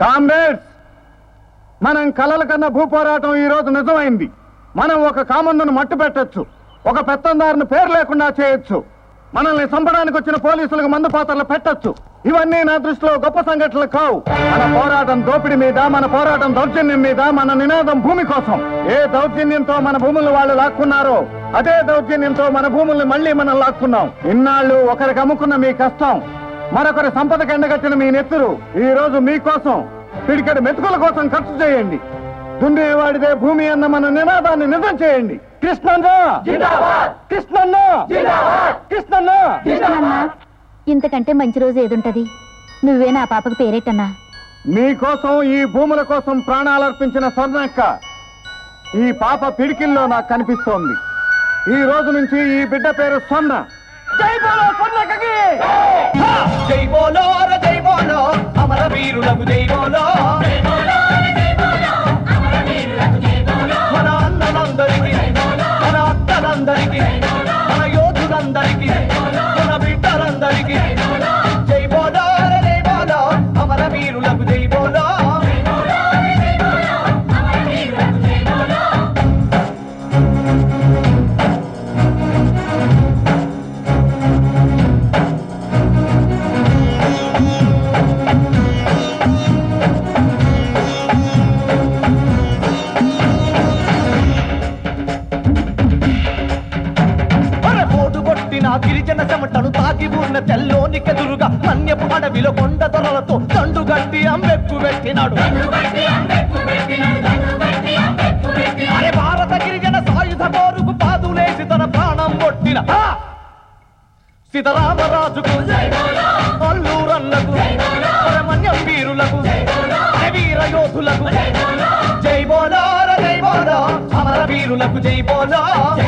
Comrades మనం కలల కన్నా భూపోరాటం ఈ రోజు నిజమైంది మనం ఒక కామందును మట్టు పెట్టొచ్చు ఒక పెత్తందారుని పేరు లేకుండా చేయొచ్చు మనల్ని చంపడానికి వచ్చిన పోలీసులకు మందు పాత్రలు పెట్టొచ్చు ఇవన్నీ నా దృష్టిలో గొప్ప సంఘటనలు కావు మన పోరాటం దోపిడీ మీద మన పోరాటం దౌర్జన్యం మీద మన నినాదం భూమి కోసం ఏ దౌర్జన్యంతో మన భూములు వాళ్ళు లాక్కున్నారో అదే దౌర్జన్యంతో మన భూముల్ని మళ్ళీ మనం లాక్కున్నాం ఇన్నాళ్ళు ఒకరికి అమ్ముకున్న మీ కష్టం మరొకరి సంపద కండగట్టిన మీ నెత్తురు ఈ రోజు మీకోసం పిడికెడు మెతుకుల కోసం ఖర్చు చేయండి దున్నేవాడిదే భూమి అన్న మన నినాదాన్ని నిజం చేయండి కృష్ణన్న కృష్ణన్న కృష్ణన్న కృష్ణన్నా ఇంతకంటే మంచి రోజు ఏదుంటది నువ్వే నా పాపకు పేరెట్టన్నా మీకోసం ఈ భూముల కోసం ప్రాణాలు అర్పించిన స్వర్ణక్క ఈ పాప పిడికిల్లో నాకు కనిపిస్తోంది ఈ రోజు నుంచి ఈ బిడ్డ పేరు స్వర్ణ జై బోలో స్వర్ణక్కకి జై బోలో ర జై బోలో అమర వీరులకు జై బోలో మన అన్నలందరికీ మన అత్తలందరికీ మన యోధులందరికీ మన బిడ్డలందరికీ జై బోలో ర జై బోలో అమర వీరులకు జై బోలో పోటు కొట్టిన గిరిజన చెమటను తాకి ఉన్న తెల్లోని కెదురుగా మన్యపు అడవిలో కొండ దొరలతో దండు గట్టి అంబెక్కు పెట్టినాడు అరే భారత గిరిజన సాయుధ పోరుకు పాదులేసి తన ప్రాణం కొట్టిన ఆ! సీతారామరాజుకు అల్లూరన్నకు మన్యం వీరులకు అరే వీర యోధులకు జై బోలో ర జై బోలో అమర వీరులకు జై బోలో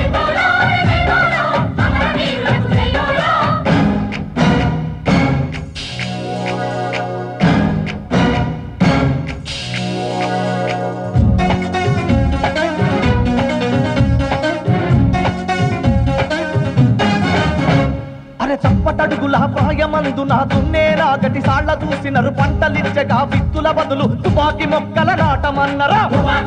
అరే చప్పటడుగుల ప్రాయమందు నా దున్నే నాగటి సాళ్ల చూసినరు పంటలిచ్చగా విత్తుల బదులు తుపాకి మొక్కల నాటమన్నరా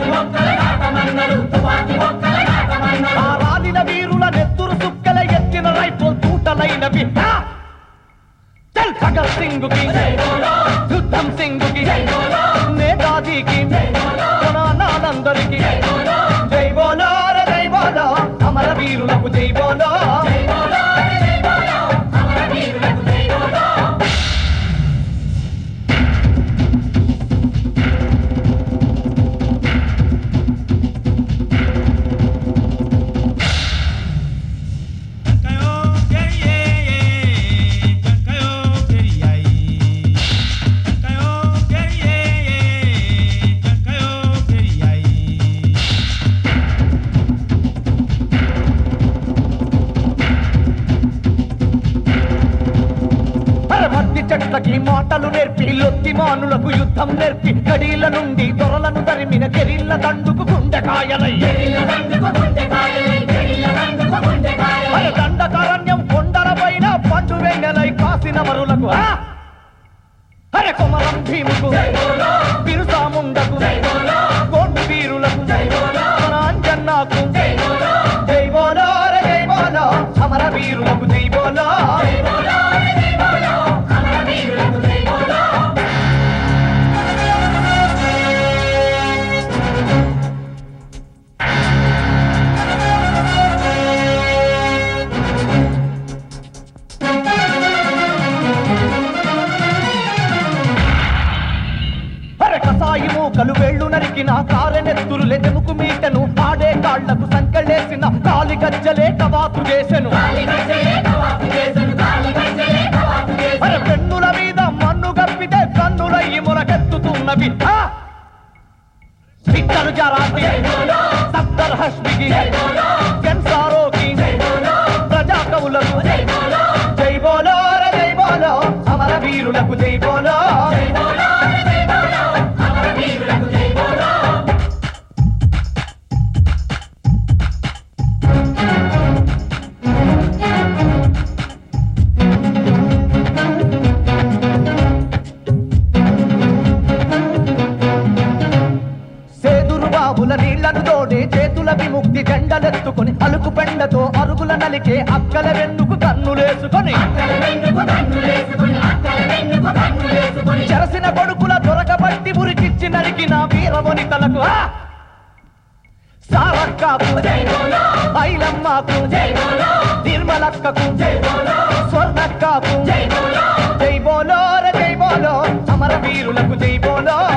ఆ రాలిన వీరుల నెత్తురు సుక్కల ఎత్తిన రైఫుల్ తూటలైనవి ఆ! చల్ భగత్ సింగుకి యుద్ధం సింగుకి నేతాజీకి మన అనానందరికి జై బోలో ర జై బోలో అమర వీరులకు జై బోలో మట్టి చెట్లకి మాటలు నేర్పి లొత్తి మానులకు యుద్ధం నేర్పి గడీల నుండి దొరలను తరిమిన కెరిళ్ళ దండుకు గుండెకాయలై అరే దండకారణ్యం కొండల పైన పండు వెంగలై కాసిన మరులకు ఆ! అరే కొమరం భీముకు బిరుసాముండకు కోటి వీరులకు మన అంజన్నాకు జై బోలో రే జై బోలో అమర వీరులకు జై బోలో అరే కసాయి మూకలు వేళ్ళు నరికిన కారెనెత్తురు లెదెముకు మీటను ఆడే కాళ్లకు సంకళ్ళేసిన కాలి గజ్జలే కవాతు చేసెను అరే పెన్నుల మీద మన్ను గప్పితే కన్నులయ్యి మొలకెత్తుతున్నవి ఆ! పిట్టలు జరాతి సత్తర్ హస్మికి కెన్సారోకి ప్రజా కవులకు జై బోలో రే జై బోలో అమర వీరులకు జై బోలో ఎత్తి జెండలెత్తుకొని అలుకు పెండతో అరుగుల నలికే అక్కల వెన్నుకు కన్నులేసుకొని చెరసిన కొడుకుల దొరకబట్టి ఉరికిచ్చి నరికిన వీరవనితలకు ఆ! సారక్కకు ఐలమ్మకు నిర్మలక్కకు స్వర్ణక్కకు జై బోలో రే జై బోలో అమర వీరులకు జై బోలో